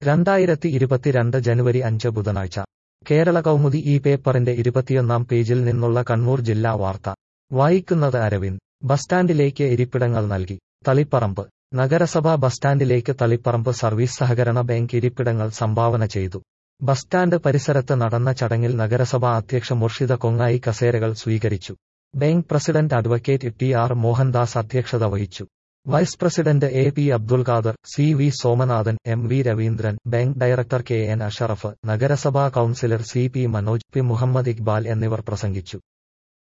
രണ്ടായിരത്തി ഇരുപത്തിരണ്ട് ജനുവരി അഞ്ച് ബുധനാഴ്ച കേരള കൗമുദി ഈ പേപ്പറിന്റെ ഇരുപത്തിയൊന്നാം പേജിൽ നിന്നുള്ള കണ്ണൂർ ജില്ലാ വാർത്ത വായിക്കുന്നത് അരവിന്ദ് ബസ് സ്റ്റാൻഡിലേക്ക് ഇരിപ്പിടങ്ങൾ നൽകി തളിപ്പറമ്പ് നഗരസഭാ ബസ് സ്റ്റാൻഡിലേക്ക് തളിപ്പറമ്പ് സർവീസ് സഹകരണ ബാങ്ക് ഇരിപ്പിടങ്ങൾ സംഭാവന ചെയ്തു ബസ് സ്റ്റാൻഡ് പരിസരത്ത് നടന്ന ചടങ്ങിൽ നഗരസഭാ അധ്യക്ഷ മുർഷിദ കൊങ്ങായി കസേരകൾ സ്വീകരിച്ചു bank president advocate T R Mohandas അധ്യക്ഷത വഹിച്ചു vice president A P Abdul Khader C V Somanathan M V Raveendran bank director K N Ashraf നഗരസഭാ councillor C P Manoj P Muhammad Iqbal എന്നിവർ പ്രസംഗിച്ചു